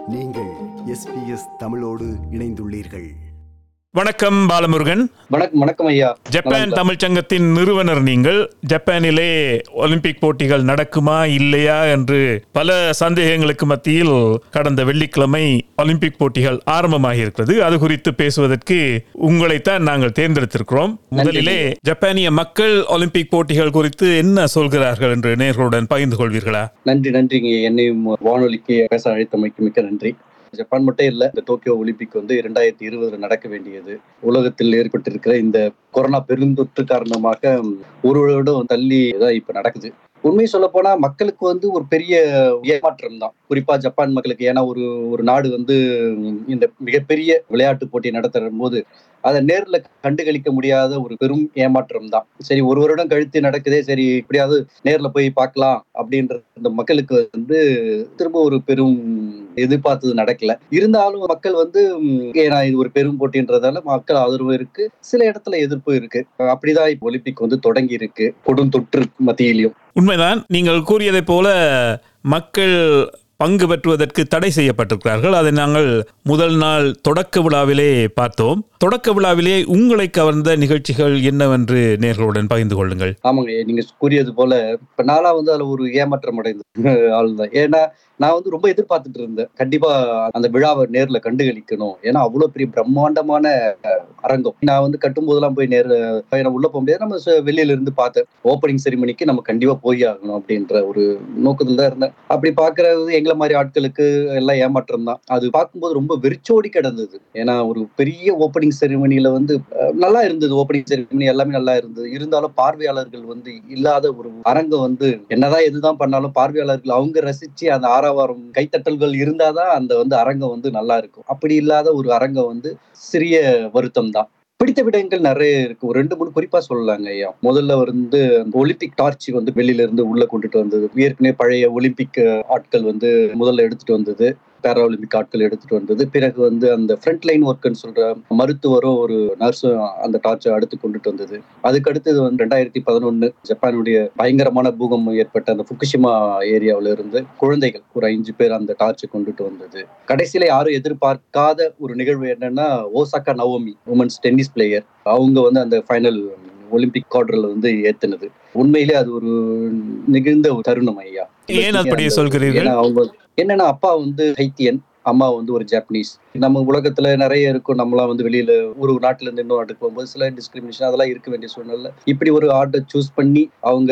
நீங்கள் எஸ்பிஎஸ் தமிழோடு இணைந்துள்ளீர்கள் வணக்கம் பாலமுருகன் வணக்கம் வணக்கம் ஐயா ஜப்பான் தமிழ்ச் சங்கத்தின் நிறுவனர் நீங்கள் ஜப்பானிலே ஒலிம்பிக் போட்டிகள் நடக்குமா இல்லையா என்று பல சந்தேகங்களுக்கு மத்தியில் கடந்த வெள்ளிக்கிழமை ஒலிம்பிக் போட்டிகள் ஆரம்பமாகி இருக்கிறது அது குறித்து பேசுவதற்கு உங்களைத்தான் நாங்கள் தேர்ந்தெடுத்திருக்கிறோம் முதலிலே ஜப்பானிய மக்கள் ஒலிம்பிக் போட்டிகள் குறித்து என்ன சொல்கிறார்கள் என்று நேர்களுடன் பகிர்ந்து கொள்வீர்களா நன்றி நன்றிங்க என்னையும் வானொலிக்கு பேச அழைத்தமைக்கு மிக்க நன்றி ஜப்பான் மட்டும் இல்ல இந்த டோக்கியோ ஒலிம்பிக் வந்து இரண்டாயிரத்தி இருபதுல நடக்க வேண்டியது உலகத்தில் ஏற்பட்டிருக்கிற இந்த கொரோனா பெருந்தொற்று காரணமாக ஒரு வருடம் தள்ளி தான் இப்ப நடக்குது உண்மை சொல்ல போனா மக்களுக்கு வந்து ஒரு பெரிய ஏமாற்றம் தான் குறிப்பா ஜப்பான் மக்களுக்கு ஏன்னா ஒரு ஒரு நாடு வந்து இந்த மிகப்பெரிய விளையாட்டு போட்டி நடத்துற போது அதை நேர்ல கண்டுகளிக்க முடியாத ஒரு பெரும் ஏமாற்றம் தான் சரி ஒரு வருடம் கழித்து நடக்குதே சரி இப்படியாவது நேர்ல போய் பார்க்கலாம் அப்படின்ற இந்த மக்களுக்கு வந்து திரும்ப ஒரு பெரும் எதிர்பார்த்தது நடக்கல இருந்தாலும் மக்கள் வந்து ம், ஏன்னா இது ஒரு பெரும் போட்டின்றதால மக்கள் ஆதரவு இருக்கு சில இடத்துல எதிர்ப்பு இருக்கு அப்படிதான் இப்ப ஒலிம்பிக் வந்து தொடங்கி இருக்கு கொடும் தொற்று மத்தியிலையும் உண்மைதான் நீங்கள் கூறியதைப் போல மக்கள் பங்கு பெற்றுவதற்கு தடை செய்யப்பட்டிருக்கிறார்கள் அதை நாங்கள் முதல் நாள் தொடக்க விழாவிலே பார்த்தோம் தொடக்க விழாவிலே உங்களை கவர்ந்த நிகழ்ச்சிகள் என்னவென்று நேர்களுடன் பகிர்ந்து கொள்ளுங்கள் ஆமாங்க நீங்க கூறியது போல இப்ப நானா வந்து அதுல ஒரு ஏமாற்றம் அடைந்த ஆள் தான் ஏன்னா நான் வந்து ரொம்ப எதிர்பார்த்துட்டு இருந்தேன் கண்டிப்பா அந்த விழாவை நேர்ல கண்டுகளிக்கணும் ஏன்னா அவ்வளவு பெரிய பிரம்மாண்டமான அஹ், அரங்கம் நான் வந்து கட்டும் போதெல்லாம் போய் நேர்ல நான் உள்ள போக முடியாது நம்ம ச- வெளியில இருந்து பார்த்தேன் ஓப்பனிங் செரிமனிக்கு நம்ம கண்டிப்பா போய் ஆகணும் அப்படின்ற ஒரு நோக்கத்துல தான் இருந்தேன் அப்படி பாக்குறது எங்களை மாதிரி ஆட்களுக்கு எல்லாம் ஏமாற்றம் தான் அது பார்க்கும்போது ரொம்ப வெறிச்சோடி கிடந்தது ஏன்னா ஒரு பெரிய ஓப்பனிங் செரிமனியில வந்து அஹ், நல்லா இருந்தது ஓப்பனிங் செரிமனி எல்லாமே நல்லா இருந்தது இருந்தாலும் பார்வையாளர்கள் வந்து இல்லாத ஒரு அரங்கம் வந்து என்னதான் எதுதான் பண்ணாலும் பார்வையாளர்கள் அவங்க ரசிச்சு அந்த ஆரவாரம் கைத்தட்டல்கள் இருந்தாதான் அந்த வந்து அரங்கம் வந்து நல்லா இருக்கும் அப்படி இல்லாத ஒரு அரங்கம் வந்து சிறிய வருத்தம் தான் பிடித்த விடயங்கள் நிறைய இருக்கு ஒரு ரெண்டு மூணு குறிப்பா சொல்லலாங்க ஐயா முதல்ல வந்து அந்த ஒலிம்பிக் டார்ச் வந்து வெளியில இருந்து உள்ள கொண்டுட்டு வந்தது ஏற்கனவே பழைய ஒலிம்பிக் ஆட்கள் வந்து முதல்ல எடுத்துட்டு வந்தது பேரா ஒலிம்பிக் ஆட்கள் எடுத்துட்டு வந்தது பிறகு வந்து அந்த ஃப்ரண்ட் லைன் ஒர்க்குன்னு சொல்ற மருத்துவரும் ஒரு நர்ஸும் அந்த டார்ச்சை அடுத்து கொண்டுட்டு வந்தது அதுக்கு அடுத்தது வந்து ரெண்டாயிரத்தி பதினொன்னு ஜப்பானுடைய பயங்கரமான பூகம்பம் ஏற்பட்ட அந்த புக்குஷிமா ஏரியாவுல இருந்து குழந்தைகள் ஒரு அஞ்சு பேர் அந்த டார்ச்சை கொண்டுட்டு வந்தது கடைசியில யாரும் எதிர்பார்க்காத ஒரு நிகழ்வு என்னன்னா Osaka Naomi women's tennis player அவங்க வந்து அந்த ஃபைனல் ஒலிம்பிக் குவார்டர்ல வந்து ஏத்துனது உண்மையிலே அது ஒரு நிகழ்ந்த ஒரு தருணம் ஐயா ஏன் அப்படி அந்த- சொல்கிறீர்கள் ஏன்னா அவங்க என்னன்னா அப்பா வந்து ஹைத்தியன் அம்மா வந்து ஒரு ஜாப்பனீஸ் நம்ம உலகத்துல நிறைய இருக்கும் நம்மளாம் வந்து வெளியில ஒரு நாட்டுல இருந்து இன்னொரு நாட்டுக்கு போகும்போது சில டிஸ்கிரிமினேஷன் அதெல்லாம் இருக்க வேண்டிய சூழ்நிலை இப்படி ஒரு ஆர்டை சூஸ் பண்ணி அவங்க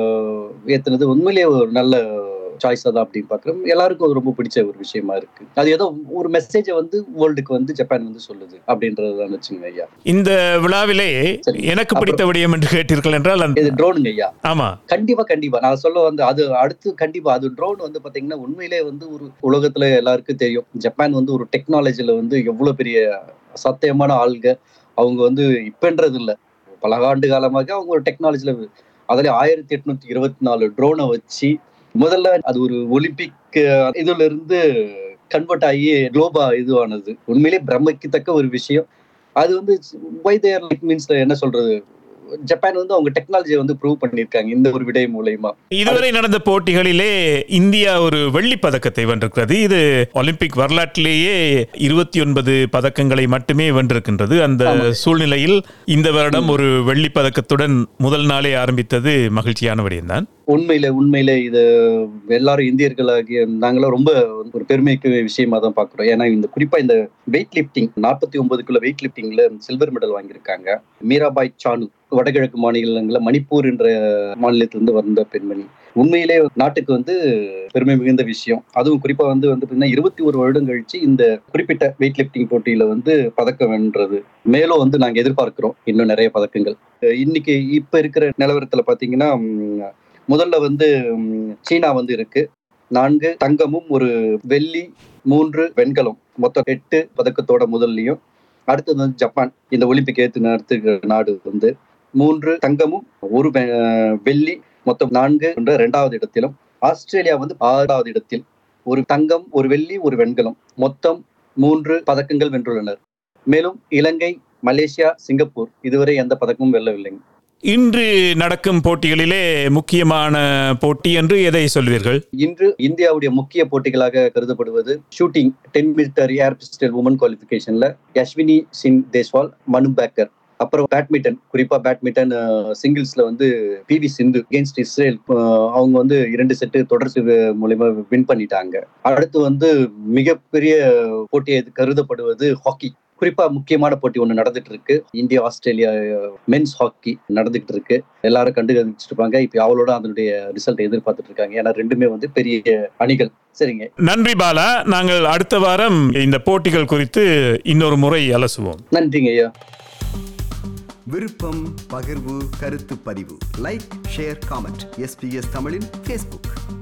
ஏத்துனது உண்மையிலேயே ஒரு நல்ல சாய்ஸா தான் அப்படின்னு பாக்குறோம் எல்லாருக்கும் அது ரொம்ப பிடிச்ச ஒரு விஷயமா இருக்கு அது ஏதோ ஒரு மெசேஜை வந்து வேர்ல்டுக்கு வந்து ஜப்பான் வந்து சொல்லுது அப்படின்றதுதான் வச்சுங்க ஐயா இந்த விழாவிலே சரி. எனக்கு பிடித்த விடயம் என்று கேட்டீர்கள் என்றால் அந்த- இது ட்ரோனுங்க ஐயா ஆமா கண்டிப்பா கண்டிப்பா நான் சொல்ல வந்து அது அடுத்து கண்டிப்பா அது ட்ரோன் வந்து பாத்தீங்கன்னா உண்மையிலே வந்து ஒரு உலகத்துல எல்லாருக்கும் தெரியும் ஜப்பான் வந்து ஒரு டெக்னாலஜில வந்து எவ்வளவு பெரிய சத்தியமான ஆள்க அவங்க வந்து இப்பன்றது இல்ல பல ஆண்டு காலமாக அவங்க ஒரு டெக்னாலஜில அதுல ஆயிரத்தி எட்நூத்தி இருபத்தி நாலு ட்ரோனை வச்சு முதல்ல அது ஒரு ஒலிம்பிக் அஹ், இதுல இருந்து கன்வெர்ட் ஆகி குளோபா இதுவானது உண்மையிலே பிரமிக்கத்தக்க ஒரு விஷயம் அது வந்து வை தேர் மீன்ஸ் என்ன சொல்றது ஜப்பான் வந்து அவங்க டெக்னாலஜியை வந்து ப்ரூவ் பண்ணியிருக்காங்க இந்த ஒரு விடை மூலயமா இதுவரை நடந்த போட்டிகளிலே இந்தியா ஒரு வெள்ளிப் பதக்கத்தை வென்றிருக்கிறது இது ஒலிம்பிக் வரலாற்றிலேயே இருபத்தி ஒன்பது பதக்கங்களை மட்டுமே வென்றிருக்கின்றது அந்த ஆமா. சூழ்நிலையில் இந்த வருடம் ஒரு வெள்ளிப் பதக்கத்துடன் முதல் நாளே ஆரம்பித்தது மகிழ்ச்சியான விடயம்தான் உண்மையில உண்மையில இது எல்லாரும் இந்தியர்களாகிய நாங்களும் ரொம்ப ஒரு பெருமைக்கு விஷயமா தான் பாக்குறோம் ஏன்னா இந்த குறிப்பா இந்த வெயிட் லிஃப்டிங் நாற்பத்தி ஒன்பதுக்குள்ள வெயிட் லிஃப்டிங்ல சில்வர் மெடல் வாங்கியிருக்காங்க மீராபாய் சானு வடகிழக்கு மாநிலங்கள்ல மணிப்பூர் என்ற மாநிலத்திலிருந்து வந்த பெண்மணி உண்மையிலே நாட்டுக்கு வந்து பெருமை மிகுந்த விஷயம் அதுவும் குறிப்பா வந்து வந்து பாத்தீங்கன்னா இருபத்தி ஒரு வருடம் கழிச்சு இந்த குறிப்பிட்ட வெயிட் லிஃப்டிங் போட்டியில வந்து பதக்கம் வென்றது மேலும் வந்து நாங்க எதிர்பார்க்கிறோம் இன்னும் நிறைய பதக்கங்கள் அஹ் இன்னைக்கு இப்ப இருக்கிற நிலவரத்துல பாத்தீங்கன்னா உம், முதல்ல வந்து உம், சீனா வந்து இருக்கு நான்கு தங்கமும் ஒரு வெள்ளி மூன்று வெண்கலம் மொத்தம் எட்டு பதக்கத்தோட முதல்லையும் அடுத்தது வந்து ஜப்பான் இந்த ஒலிம்பிக் ஏத்து நடத்துகிற நாடு வந்து மூன்று தங்கமும் ஒரு வெ- வெள்ளி மொத்தம் நான்கு என்ற இரண்டாவது இடத்திலும் ஆஸ்திரேலியா வந்து ஆறாவது இடத்தில் ஒரு தங்கம் ஒரு வெள்ளி ஒரு வெண்கலம் மொத்தம் மூன்று பதக்கங்கள் வென்றுள்ளனர் மேலும் இலங்கை மலேசியா சிங்கப்பூர் இதுவரை எந்த பதக்கமும் வெல்லவில்லைங்க இன்று நடக்கும் போட்டிகளிலே முக்கியமான போட்டி என்று எதை சொல்வீர்கள் இன்று இந்தியாவுடைய முக்கிய போட்டிகளாக கருதப்படுவது shooting ten meter air pistol women குவாலிஃபிகேஷன்ல யஷ்வினி சிங் தேஸ்வால் மனு பேக்கர் அப்புறம் பேட்மிண்டன் குறிப்பா பேட்மிண்டன் சிங்கிள்ஸ்ல வந்து பிவி சிந்து அகேன்ஸ்ட் இஸ்ரேல் அஹ், அவங்க வந்து இரண்டு செட்டு தொடர் செ- மூலியமா வின் பண்ணிட்டாங்க அடுத்து வந்து மிகப்பெரிய போட்டியை கருதப்படுவது ஹாக்கி குறிப்பா முக்கியமான போட்டி ஒன்று நடந்துட்டு இருக்கு இந்தியா ஆஸ்திரேலியா மென்ஸ் ஹாக்கி நடந்துகிட்டு இருக்கு எல்லாரும் கண்டு கழிச்சிட்டு இருப்பாங்க இப்போ அவளோட அதனுடைய ரிசல்ட் எதிர்பார்த்துட்டு இருக்காங்க ஏன்னா ரெண்டுமே வந்து பெரிய அணிகள் சரிங்க நன்றி பாலா நாங்கள் அடுத்த வாரம் இந்த போட்டிகள் குறித்து இன்னொரு முறை அலசுவோம் நன்றிங்க ஐயா விருப்பம் பகிர்வு கருத்து பதிவு லைக் ஷேர் காமெண்ட் எஸ்பிஎஸ் தமிழின் ஃபேஸ்புக்